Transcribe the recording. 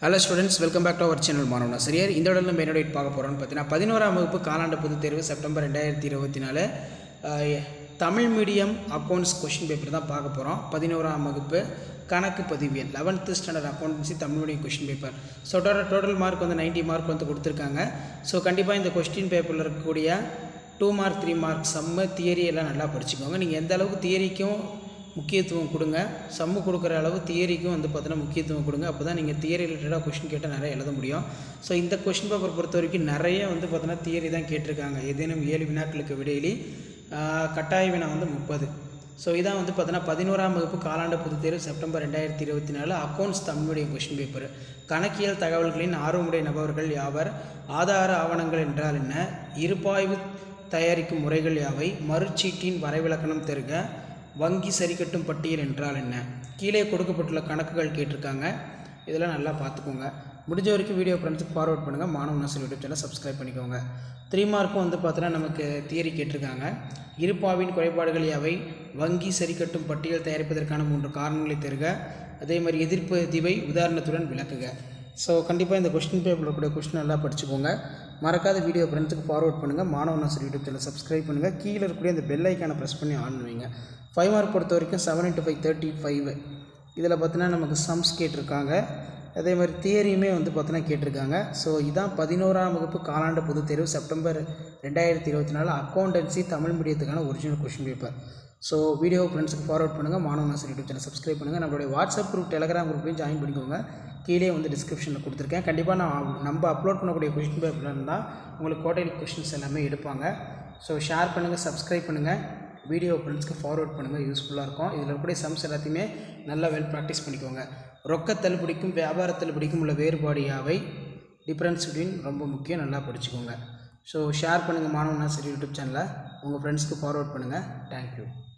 hello students welcome back to our channel மாணவனா சரியார் இந்த இடத்துல நம்ம என்னோட பார்க்க போகிறோம்னு பார்த்தீங்கன்னா பதினோராம் வகுப்பு காலாண்டு பொதுத் தேர்வு செப்டம்பர் ரெண்டாயிரத்தி இருபத்தி நாலு அஹ், Tamil medium accounts question paper தான் பார்க்க போகிறோம் பதினோராம் வகுப்பு கணக்கு பதிவியல் eleventh standard accountancy Tamil medium question paper so total total mark வந்து 90 மார்க் வந்து கொடுத்துருக்காங்க ஸோ கண்டிப்பாக இந்த கொஸ்டின் பேப்பரில் இருக்கக்கூடிய டூ மார்க் த்ரீ மார்க் சம்மு தியரி எல்லாம் நல்லா படிச்சுக்கோங்க நீங்கள் எந்த அளவுக்கு தியரிக்கும் முக்கியத்துவம் கொடுங்க சம்மு கொடுக்குற அளவு தியரிக்கும் வந்து பார்த்தீங்கன்னா முக்கியத்துவம் கொடுங்க அப்போ தான் நீங்கள் தியரி ரிலேட்டடாக கொஷின் கேட்டால் நிறைய எழுத முடியும் ஸோ இந்த கொஷின் பேப்பர் பொறுத்த வரைக்கும் நிறைய வந்து பார்த்தீங்கன்னா தியரி தான் கேட்டிருக்காங்க ஏதேனும் ஏழு வினாக்களுக்கு விடையிலி ஆஹ், கட்டாய வினா வந்து முப்பது ஸோ இதான் வந்து பார்த்தீங்கன்னா பதினோராம் வகுப்பு காலாண்டு பொதுத் தேர்வு செப்டம்பர் ரெண்டாயிரத்தி இருபத்தி நாலு அக்கௌண்ட்ஸ் தமிழுடைய கொஷின் பேப்பர் கணக்கியல் தகவல்களின் ஆர்வமுடைய நபர்கள் யாவர் ஆதார ஆவணங்கள் என்றால் என்ன இருப்பாய்வு தயாரிக்கும் முறைகள் யாவை மறுச்சீட்டின் வரைவிலக்கணம் தருக வங்கி சரிக்கட்டும் பட்டியல் என்றால் என்ன கீழே கொடுக்கப்பட்டுள்ள கணக்குகள் கேட்டிருக்காங்க இதெல்லாம் நல்லா பார்த்துக்கோங்க முடிஞ்ச வரைக்கும் வீடியோ ஃப்ரெண்ட்ஸுக்கு ஃபார்வர்ட் பண்ணுங்கள் மாணவ நசல் யூடியூப் சேனல் சப்ஸ்கிரைப் பண்ணிக்கோங்க த்ரீ மார்க்கும் வந்து பார்த்தீங்கன்னா நமக்கு தியரி கேட்டிருக்காங்க இருப்பாவின் குறைபாடுகள் யாவை வங்கி சரிக்கட்டும் பட்டியல் தயாரிப்பதற்கான மூன்று காரணங்களை தருக அதே மாதிரி எதிர்ப்பு திவை உதாரணத்துடன் விளக்குக ஸோ கண்டிப்பாக இந்த கொஸ்டின் பேப்பரில் கூட கொஸ்டின் நல்லா படிச்சுக்கோங்க மறக்காத வீடியோ ஃப்ரெண்ட்ஸுக்கு ஃபார்வர்ட் பண்ணுங்கள் மாணவ நசர் யூடியூப் சேனல் சப்ஸ்கிரைப் பண்ணுங்கள் கீழே இருக்கக்கூடிய அந்த பெல் ஐக்கானை ப்ரெஸ் பண்ணி ஆன் பண்ணுவீங்க ஃபைவ் மார்க் பொறுத்த வரைக்கும் seven into five thirty five இதில் பார்த்தீங்கன்னா நமக்கு சம்ஸ் கேட்டிருக்காங்க அதே மாதிரி தியரியுமே வந்து பார்த்தீங்கன்னா கேட்டிருக்காங்க ஸோ இதான் பதினோராம் வகுப்பு காலாண்டு பொதுத் தேர்வு செப்டம்பர் ரெண்டாயிரத்தி இருபத்தி நாலு அக்கௌண்டன்சி தமிழ் மீடியத்துக்கான original question paper so video ஃப்ரெண்ட்ஸுக்கு ஃபார்வர்ட் பண்ணுங்கள் மாணவ நாசர் யூடியூப் சேனல் சப்ஸ்கிரைப் பண்ணுங்கள் நம்மளுடைய வாட்ஸ்அப் குரூப் டெலகிராம் குரூப்லையும் ஜாயின் பண்ணிக்கோங்க கீழே வந்து டிஸ்கிரிப்ஷனில் கொடுத்துருக்கேன் கண்டிப்பாக நான் நம்ம அப்லோட் பண்ணக்கூடிய கொஷின் பேப்பரில் இருந்தால் உங்களுக்கு கோட்டையில் கொஷின்ஸ் எல்லாமே எடுப்பாங்க ஸோ ஷேர் பண்ணுங்கள் சப்ஸ்கிரைப் பண்ணுங்கள் வீடியோ ஃப்ரெண்ட்ஸ்க்கு ஃபார்வர்ட் பண்ணுங்கள் யூஸ்ஃபுல்லாக இருக்கும் இதில் இருக்கக்கூடிய சம்ஸ் எல்லாத்தையுமே நல்லா வெல் ப்ராக்டிஸ் பண்ணிக்கோங்க ரொக்க தள்ளுபடிக்கும் வியாபார தள்ளுபடிக்கும் உள்ள வேறுபாடு யாவை டிஃப்ரென்ஸ் பிட்வீன் ரொம்ப முக்கியம் நல்லா படிச்சுக்கோங்க ஸோ ஷேர் பண்ணுங்கள் மாணவனா சரி யூடியூப் சேனலை உங்கள் ஃப்ரெண்ட்ஸ்க்கு ஃபார்வர்ட் பண்ணுங்கள் தேங்க்யூ